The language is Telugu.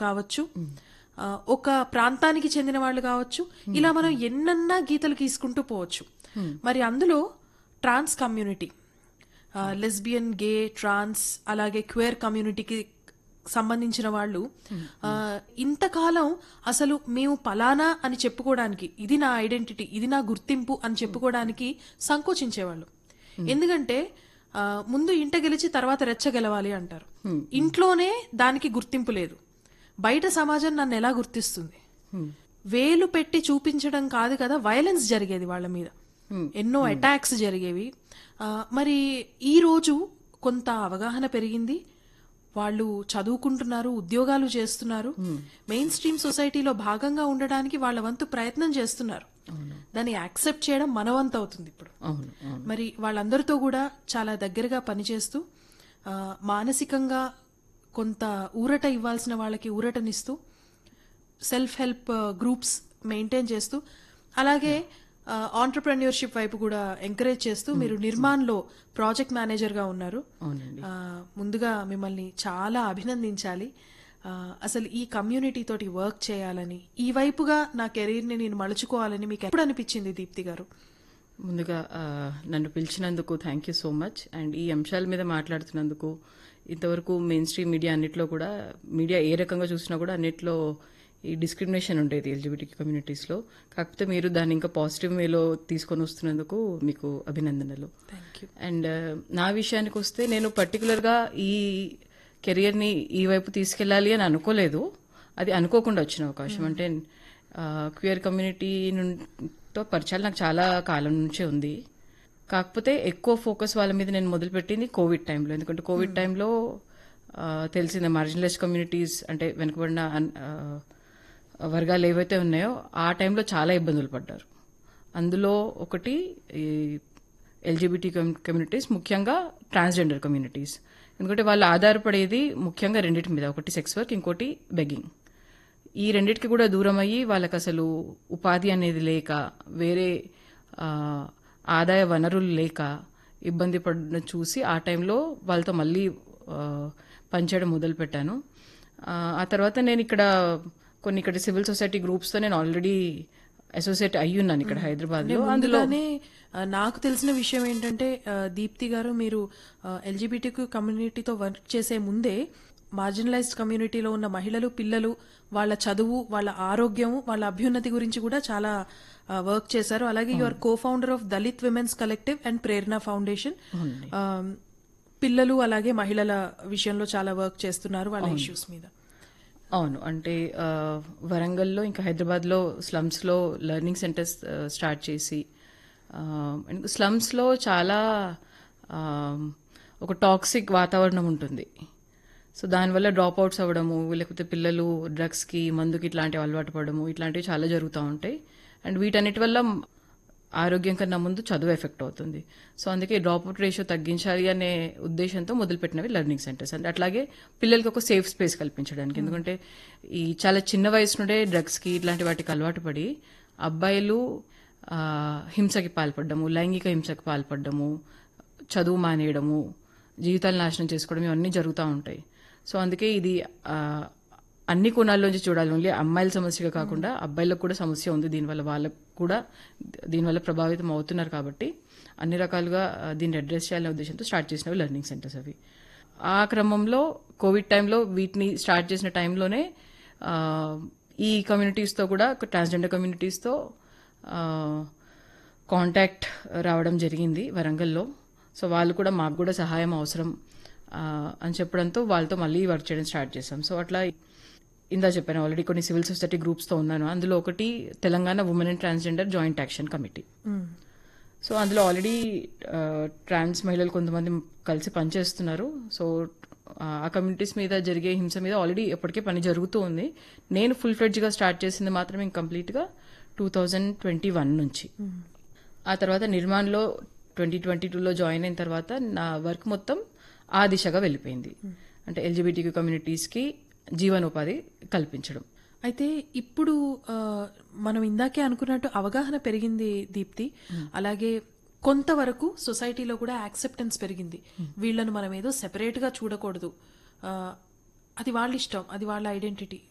కావచ్చు ఆ, ఒక ప్రాంతానికి చెందిన వాళ్ళు కావచ్చు ఇలా మనం ఎన్నన్నా గీతలు గీసుకుంటూ పోవచ్చు మరి అందులో ట్రాన్స్ కమ్యూనిటీ లెస్బియన్ గే ట్రాన్స్ అలాగే క్వేర్ కమ్యూనిటీకి సంబంధించిన వాళ్ళు ఆ, ఇంతకాలం అసలు మేము పలానా అని చెప్పుకోవడానికి ఇది నా ఐడెంటిటీ ఇది నా గుర్తింపు అని చెప్పుకోవడానికి సంకోచించేవాళ్ళు ఎందుకంటే ఆ, ముందు ఇంట గెలిచి తర్వాత రెచ్చ గెలవాలి అంటారు ఇంట్లోనే దానికి గుర్తింపు లేదు బయట సమాజం నన్ను ఎలా గుర్తిస్తుంది వేలు పెట్టి చూపించడం కాదు కదా వైలెన్స్ జరిగేది వాళ్ళ మీద ఎన్నో అటాక్స్ జరిగేవి ఆ, మరి ఈ రోజు కొంత అవగాహన పెరిగింది వాళ్ళు చదువుకుంటున్నారు ఉద్యోగాలు చేస్తున్నారు మెయిన్ స్ట్రీమ్ సొసైటీలో భాగంగా ఉండడానికి వాళ్ళ వంతు ప్రయత్నం చేస్తున్నారు దాన్ని యాక్సెప్ట్ చేయడం మన వంతు అవుతుంది ఇప్పుడు అవును అవును మరి వాళ్ళందరితో కూడా చాలా దగ్గరగా పనిచేస్తూ ఆ, మానసికంగా కొంత ఊరట ఇవ్వాల్సిన వాళ్ళకి ఊరటనిస్తూ సెల్ఫ్ హెల్ప్ గ్రూప్స్ మెయింటైన్ చేస్తూ అలాగే ఆంటర్ప్రెన్యూర్షిప్ వైపు కూడా ఎంకరేజ్ చేస్తూ మీరు నిర్మాణ్లో ప్రాజెక్ట్ మేనేజర్గా ఉన్నారు అవునండి ఆ, ముందుగా మిమ్మల్ని చాలా అభినందించాలి ఆ, అసలు ఈ కమ్యూనిటీ తోటి వర్క్ చేయాలని ఈ వైపుగా నా కెరీర్ని నేను మలుచుకోవాలని మీకు ఎప్పుడు అనిపించింది దీప్తి గారు ముందుగా ఆ, నన్ను పిలిచినందుకు thank you so much and ఈ అంశాల మీద మాట్లాడుతున్నందుకు ఇంతవరకు మెయిన్ స్ట్రీమ్ మీడియా అన్నిట్లో కూడా మీడియా ఏ రకంగా చూసినా కూడా అన్నిట్లో ఈ డిస్క్రిమినేషన్ ఉండేది ఎల్జిబిటీ కమ్యూనిటీస్లో కాకపోతే మీరు దాన్ని ఇంకా పాజిటివ్ వేలో తీసుకొని వస్తున్నందుకు మీకు అభినందనలు థ్యాంక్ యూ అండ్ నా విషయానికి వస్తే నేను పర్టికులర్గా ఈ కెరియర్ని ఈ వైపు తీసుకెళ్ళాలి అని అనుకోలేదు అది అనుకోకుండా వచ్చిన అవకాశం అంటే క్యూఆర్ కమ్యూనిటీ తో పరిచయాలు నాకు చాలా కాలం నుంచే ఉంది కాకపోతే ఎక్కువ ఫోకస్ వాళ్ళ మీద నేను మొదలుపెట్టింది కోవిడ్ టైంలో ఎందుకంటే కోవిడ్ టైంలో ఆ, తెలిసిన మార్జినలైజ్ కమ్యూనిటీస్ అంటే వెనుకబడిన అన్- ఆ, వర్గాలు ఏవైతే ఉన్నాయో ఆ టైంలో చాలా ఇబ్బందులు పడ్డారు అందులో ఒకటి ఈ ఎల్జిబిటీ కమ్యూనిటీస్ ముఖ్యంగా ట్రాన్స్జెండర్ కమ్యూనిటీస్ ఎందుకంటే వాళ్ళు ఆధారపడేది ముఖ్యంగా రెండింటి మీద ఒకటి సెక్స్ వర్క్ ఇంకోటి బెగ్గింగ్ ఈ రెండింటికి కూడా దూరం అయ్యి వాళ్ళకి అసలు ఉపాధి అనేది లేక వేరే ఆ, ఆదాయ వనరులు లేక ఇబ్బంది పడడం చూసి ఆ టైంలో వాళ్ళతో మళ్ళీ ఆ, పనిచేయడం మొదలు పెట్టాను ఆ, ఆ తర్వాత నేను ఇక్కడ కొన్ని ఇక్కడ సివిల్ సొసైటీ గ్రూప్స్తో నేను ఆల్రెడీ అసోసియేట్ అయ్యి ఉన్నాను ఇక్కడ హైదరాబాద్లో అందులో ముందుగానే ఆ, నాకు తెలిసిన విషయం ఏంటంటే ఆ, దీప్తి గారు మీరు ఎల్జిబిటీ కమ్యూనిటీతో వర్క్ చేసే ముందే మార్జినలైజ్డ్ కమ్యూనిటీలో ఉన్న మహిళలు పిల్లలు వాళ్ళ చదువు వాళ్ళ ఆరోగ్యం వాళ్ళ అభ్యున్నతి గురించి కూడా చాలా వర్క్ చేశారు అలాగే your co founder of Dalit women's collective and Prerana foundation ఆ, పిల్లలు అలాగే మహిళల విషయంలో చాలా వర్క్ చేస్తున్నారు వాళ్ళ ఇష్యూస్ మీద అవును అంటే ఆ, వరంగల్లో ఇంకా హైదరాబాద్లో స్లమ్స్లో లెర్నింగ్ సెంటర్స్ ఆ, స్టార్ట్ చేసి ఆ, అండ్ స్లమ్స్లో చాలా ఆ, ఒక టాక్సిక్ వాతావరణం ఉంటుంది సో దానివల్ల డ్రాప్ అవుట్స్ అవ్వడము లేకపోతే పిల్లలు డ్రగ్స్కి మందుకి ఇట్లాంటివి అలవాటు పడడము ఇట్లాంటివి చాలా జరుగుతూ ఉంటాయి అండ్ వీటన్నిటి వల్ల ఆరోగ్యం కన్నా ముందు చదువు ఎఫెక్ట్ అవుతుంది సో అందుకే డ్రాప్ అవుట్ రేషియో తగ్గించాలి అనే ఉద్దేశంతో మొదలుపెట్టినవి లెర్నింగ్ సెంటర్స్ అంటే అట్లాగే పిల్లలకి ఒక సేఫ్ స్పేస్ కల్పించడానికి ఎందుకంటే ఈ చాలా చిన్న వయసు నుండే డ్రగ్స్కి ఇట్లాంటి వాటికి అలవాటు పడి అబ్బాయిలు ఆ, హింసకి పాల్పడ్డము లైంగిక హింసకి పాల్పడ్డము చదువు మానేయడము జీవితాలు నాశనం చేసుకోవడం ఇవన్నీ జరుగుతూ ఉంటాయి సో అందుకే ఇది ఆ, అన్ని కోణాల్లోంచి చూడాలి ఓన్లీ అమ్మాయిల సమస్యగా కాకుండా అబ్బాయిలకు కూడా సమస్య ఉంది దీనివల్ల వాళ్ళకు కూడా దీనివల్ల ప్రభావితం అవుతున్నారు కాబట్టి అన్ని రకాలుగా ఆ, దీన్ని అడ్రస్ చేయాలనే ఉద్దేశంతో స్టార్ట్ చేసినవి లెర్నింగ్ సెంటర్స్ అవి ఆ క్రమంలో కోవిడ్ టైంలో వీటిని స్టార్ట్ చేసిన టైంలోనే ఆ, ఈ కమ్యూనిటీస్తో కూడా ట్రాన్స్జెండర్ కమ్యూనిటీస్తో కాంటాక్ట్ రావడం జరిగింది వరంగల్లో సో వాళ్ళు కూడా మాకు కూడా సహాయం అవసరం ఆ, అని చెప్పడంతో వాళ్ళతో మళ్ళీ వర్క్ చేయడం స్టార్ట్ చేసాం సో అట్లా ఇందా చెప్పాను ఆల్రెడీ కొన్ని సివిల్ సొసైటీ గ్రూప్స్తో ఉన్నాను అందులో ఒకటి Telangana women and transgender joint action committee so అందులో ఆల్రెడీ ట్రాన్స్ మహిళలు కొంతమంది కలిసి పనిచేస్తున్నారు సో ఆ కమ్యూనిటీస్ మీద జరిగే హింస మీద ఆల్రెడీ ఎప్పటికే పని జరుగుతూ ఉంది నేను ఫుల్ ఫ్లెడ్జ్గా స్టార్ట్ చేసింది మాత్రం ఇంకంప్లీట్గా టూ థౌజండ్ ట్వంటీ వన్ నుంచి ఆ తర్వాత నిర్మాణ్లో ట్వంటీ ట్వంటీ టూలో జాయిన్ అయిన తర్వాత నా వర్క్ మొత్తం ఆ దిశగా వెళ్ళిపోయింది అంటే ఎల్జిబిటీ కమ్యూనిటీస్కి జీవనోపాధి కల్పించడం అయితే ఇప్పుడు ఆ, మనం ఇందాకే అనుకున్నట్టు అవగాహన పెరిగింది దీప్తి అలాగే కొంతవరకు సొసైటీలో కూడా యాక్సెప్టెన్స్ పెరిగింది వీళ్ళను మనం ఏదో సెపరేట్ గా చూడకూడదు ఆ, అది వాళ్ళ ఇష్టం అది వాళ్ళ ఐడెంటిటీ